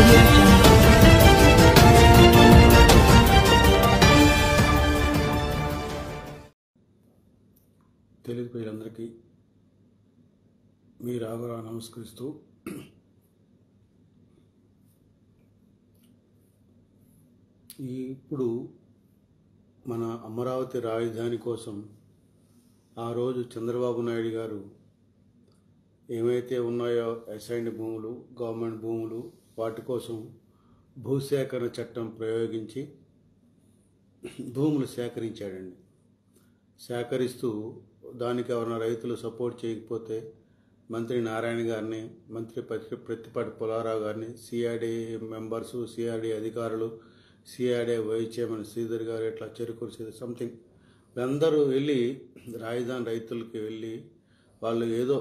audio jungle. Telugu ప్రజలందరికీ మీ రాఘరా నమస్కరిస్తూ ఈ ఇప్పుడు మన అమరావతి రాజధాని కోసం ఆ రోజు చంద్రబాబు నాయుడు గారు ఏమైతే ఉన్నాయో అసైన్డ్ భూములు గవర్నమెంట్ భూములు వాటి కోసం భూసేకరణ చట్టం ప్రయోగించి భూములు సేకరించాడండి సేకరిస్తూ దానికి ఎవరైనా రైతులు సపోర్ట్ చేయకపోతే మంత్రి నారాయణ గారిని మంత్రి ప్రతి ప్రతిపాటి పుల్లారావు గారిని సిఆర్డీ మెంబర్సు సిఆర్డీ అధికారులు CRD vice chairman Sridhar garu ఇట్లా చెరుకూరు శ్రీధర్ సంథింగ్ అందరూ వెళ్ళి రాజధాని రైతులకి వెళ్ళి వాళ్ళు ఏదో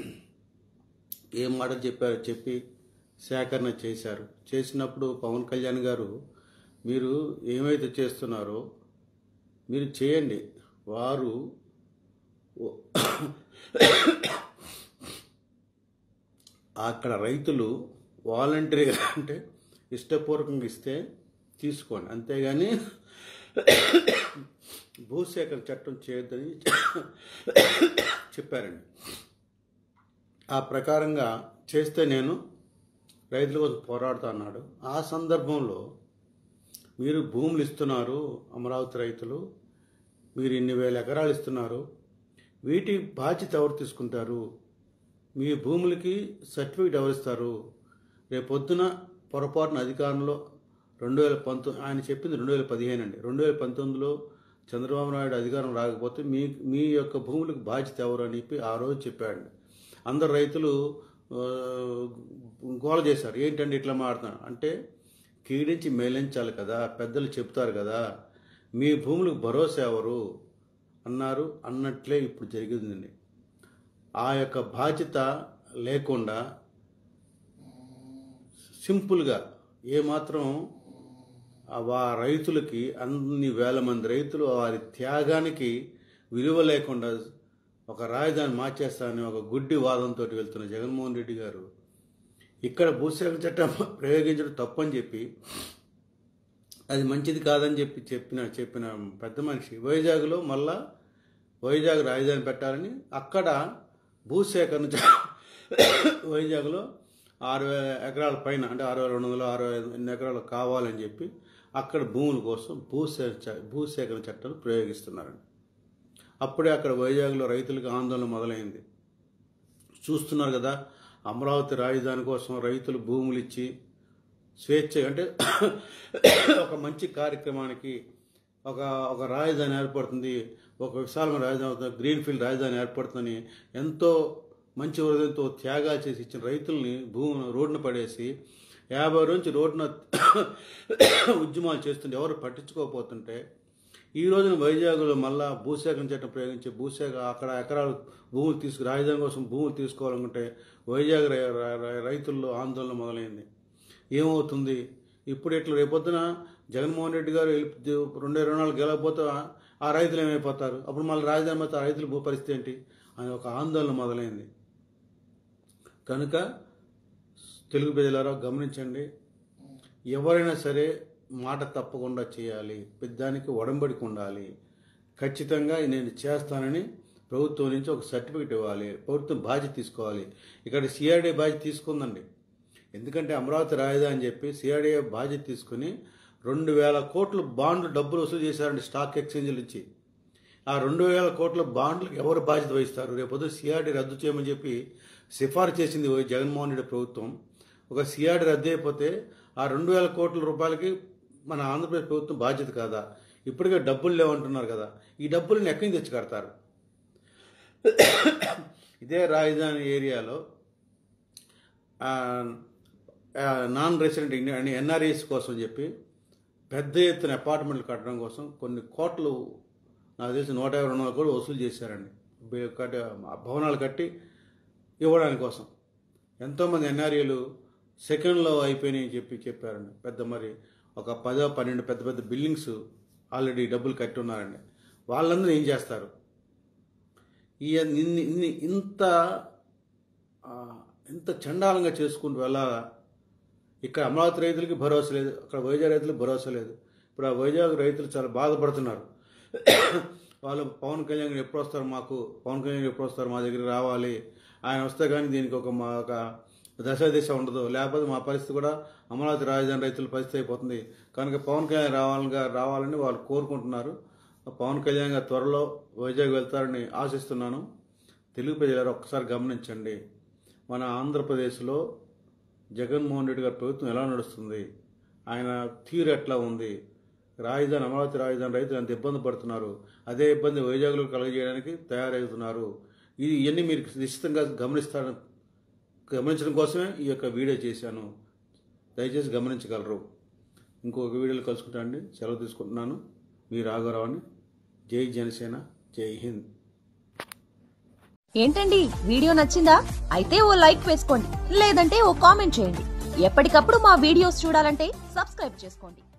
ఏ మాట చెప్పారో చెప్పి సేకరణ చేశారు చేసినప్పుడు పవన్ కళ్యాణ్ గారు మీరు ఏమైతే చేస్తున్నారో మీరు చేయండి వారు ఓ- అక్కడ రైతులు వాలంటరీగా అంటే ఇష్టపూర్వకంగా ఇస్తే తీసుకోండి అంతేగాని భూసేకరణ చట్టం చేయొద్దని చెప్పారండి ఆ ప్రకారంగా చేస్తే నేను రైతుల కోసం పోరాడుతా అన్నాడు ఆ సందర్భంలో మీరు భూములు ఇస్తున్నారు అమరావతి రైతులు మీరు ఇన్ని వేల ఎకరాలు ఇస్తున్నారు వీటి బాధ్యత ఎవరు తీసుకుంటారు మీ భూములకి సర్టిఫికేట్ ఎవరు ఇస్తారు రేపు పొద్దున పొరపాటున అధికారంలో రెండు వేల పంతొమ్మిది ఆయన చెప్పింది రెండు వేల పదిహేను అండి రెండు వేల పంతొమ్మిదిలో చంద్రబాబు నాయుడు అధికారం రాకపోతే మీ మీ యొక్క భూములకు బాధ్యత ఎవరు అని చెప్పి ఆ రోజు చెప్పాడు అందరు రైతులు ఆ, గోల చేశారు ఏంటంటే ఇట్లా మాడుతున్నారు అంటే కీడించి మేలించాలి కదా పెద్దలు చెప్తారు కదా మీ భూములకు భరోసా ఎవరు అన్నారు అన్నట్లే ఇప్పుడు జరిగిందండి ఆ యొక్క బాధ్యత లేకుండా సింపుల్గా ఏమాత్రం ఆ వా రైతులకి అన్ని వేల మంది రైతులు వారి త్యాగానికి విలువ లేకుండా ఒక రాజధాని మార్చేస్తానని ఒక గుడ్డి వాదంతో వెళ్తున్న జగన్మోహన్ రెడ్డి గారు ఇక్కడ భూసేకరణ చట్టం ప్రయోగించడం తప్పని చెప్పి అది మంచిది కాదని చెప్పి చెప్పిన చెప్పిన పెద్ద మనిషి వైజాగ్లో మళ్ళా వైజాగ్ రాజధాని పెట్టాలని అక్కడ భూసేకరణ చ- వైజాగ్లో ఆరు వేల ఎకరాల పైన అంటే ఆరు వేల రెండు వందలు ఆరు వేల ఎన్ని ఎకరాలు కావాలని చెప్పి అక్కడ భూముల కోసం భూసే చ- భూసేకరణ చట్టాలు ప్రయోగిస్తున్నారండి అప్పుడే అక్కడ వైజాగ్లో రైతులకు ఆందోళన మొదలైంది చూస్తున్నారు కదా అమరావతి రాజధాని కోసం రైతులు భూములు ఇచ్చి స్వేచ్ఛ అంటే ఒక మంచి కార్యక్రమానికి ఒక ఒక రాజధాని ఏర్పడుతుంది ఒక విశాలమైన రాజధాని అవుతుంది గ్రీన్ ఫీల్డ్ రాజధాని ఏర్పడుతుందని ఎంతో మంచి హృదయంతో త్యాగాలు చేసి ఇచ్చిన రైతుల్ని భూమి రోడ్డున పడేసి యాభై నుంచి రోడ్డున ఉద్యమాలు చేస్తుంటే ఎవరు పట్టించుకోకపోతుంటే ఈ రోజున వైజాగ్లో మళ్ళా భూసేకరణ చట్టం ప్రయోగించి భూసేక అక్కడ ఎకరాలు భూములు తీసుకు రాజధాని కోసం భూములు తీసుకోవాలనుకుంటే వైజాగ్ రై- రై- రై- రైతుల్లో ఆందోళన మొదలైంది ఏమవుతుంది ఇప్పుడు ఇట్లా రేపొద్దున జగన్మోహన్ రెడ్డి గారు వెళ్ళి రెండు ఇరవై నాలుగు గెలకపోతే ఆ రైతులు ఏమైపోతారు అప్పుడు మళ్ళీ రాజధాని మొత్తం ఆ రైతుల భూ పరిస్థితి ఏంటి అని ఒక ఆందోళన మొదలైంది కనుక తెలుగు ప్రజలారా గమనించండి ఎవరైనా సరే మాట తప్పకుండా చేయాలి పెద్దానికి ఒడంబడికి ఉండాలి ఖచ్చితంగా నేను చేస్తానని ప్రభుత్వం నుంచి ఒక సర్టిఫికెట్ ఇవ్వాలి ప్రభుత్వం బాధ్యత తీసుకోవాలి ఇక్కడ సిఆర్డీ బాధ్యత తీసుకుందండి ఎందుకంటే అమరావతి రాజధాని అని చెప్పి సిఆర్డీ బాధ్యత తీసుకుని రెండు వేల కోట్లు బాండ్లు డబ్బులు వసూలు చేశారండి స్టాక్ ఎక్స్చేంజ్ల నుంచి ఆ రెండు వేల కోట్ల బాండ్లకు ఎవరు బాధ్యత వహిస్తారు రేపొద్దు సిఆర్డీ రద్దు చేయమని చెప్పి సిఫారసు చేసింది ఓ జగన్మోహన్ రెడ్డి ప్రభుత్వం ఒక సిఆర్డీ రద్దు అయిపోతే ఆ రెండు వేల కోట్ల రూపాయలకి మన ఆంధ్రప్రదేశ్ ప్రభుత్వం బాధ్యత కాదా ఇప్పటికే డబ్బులు లేవంటున్నారు కదా ఈ డబ్బులను ఎక్కడి నుంచి తెచ్చి కడతారు ఇదే రాజధాని ఏరియాలో ఆ, ఆ, నాన్ రెసిడెంట్ ఇండియా అని ఎన్ఆర్ఈస్ కోసం చెప్పి పెద్ద ఎత్తున అపార్ట్మెంట్లు కట్టడం కోసం కొన్ని కోట్లు నాకు తెలిసి నూట యాభై రెండు వందల కోట్లు వసూలు చేశారండి బే- కట్టి ఆ భవనాలు కట్టి ఇవ్వడానికి కోసం ఎంతోమంది ఎన్ఆర్ఏలు సెకండ్లో అయిపోయినాయి అని చెప్పి చెప్పారండి పెద్ద మరి ఒక పదో పన్నెండు పెద్ద పెద్ద బిల్డింగ్స్ ఆల్రెడీ డబ్బులు కట్టి ఉన్నారండి వాళ్ళందరూ ఏం చేస్తారు ఈ ఇన్ని ఇన్ని ఇంత ఆ, ఇంత చండాలంగా చేసుకుంటూ వెళ్ళాలా ఇక్కడ అమరావతి రైతులకి భరోసా లేదు అక్కడ వైజాగ్ రైతులకు భరోసా లేదు ఇప్పుడు ఆ వైజాగ్ రైతులు చాలా బాధపడుతున్నారు వాళ్ళు పవన్ కళ్యాణ్ గారు ఎప్పుడు వస్తారు మాకు పవన్ కళ్యాణ్ గారు ఎప్పుడు వస్తారు మా దగ్గరికి రావాలి ఆయన వస్తే కానీ దీనికి ఒక మా ఒక దశ దిశ ఉండదు లేకపోతే మా పరిస్థితి కూడా అమరావతి రాజధాని రైతుల పరిస్థితి అయిపోతుంది కనుక పవన్ కళ్యాణ్ రావాలని రావాలని వాళ్ళు కోరుకుంటున్నారు పవన్ కళ్యాణ్ గారు త్వరలో వైజాగ్ వెళ్తారని ఆశిస్తున్నాను తెలుగు ప్రజలారు ఒక్కసారి గమనించండి మన ఆంధ్రప్రదేశ్లో జగన్మోహన్ రెడ్డి గారి ప్రభుత్వం ఎలా నడుస్తుంది ఆయన తీరు ఎట్లా ఉంది రాజధాని అమరావతి రాజధాని రైతులు ఎంత ఇబ్బంది పడుతున్నారు అదే ఇబ్బంది వైజాగ్లో కలగజేయడానికి తయారవుతున్నారు ఇది ఇవన్నీ మీరు నిశ్చితంగా గమనిస్తారని గమనించడం కోసమే ఈ యొక్క వీడియో చేశాను దయచేసి గమనించగలరు ఇంకొక వీడియోలో కలుసుకుంటానండి సెలవు తీసుకుంటున్నాను మీ రాఘవరావుని జై జనసేన జై హింద్ ఏంటండి వీడియో నచ్చిందా అయితే ఓ లైక్ వేసుకోండి లేదంటే ఓ కామెంట్ చేయండి ఎప్పటికప్పుడు మా వీడియోస్ చూడాలంటే సబ్స్క్రైబ్ చేసుకోండి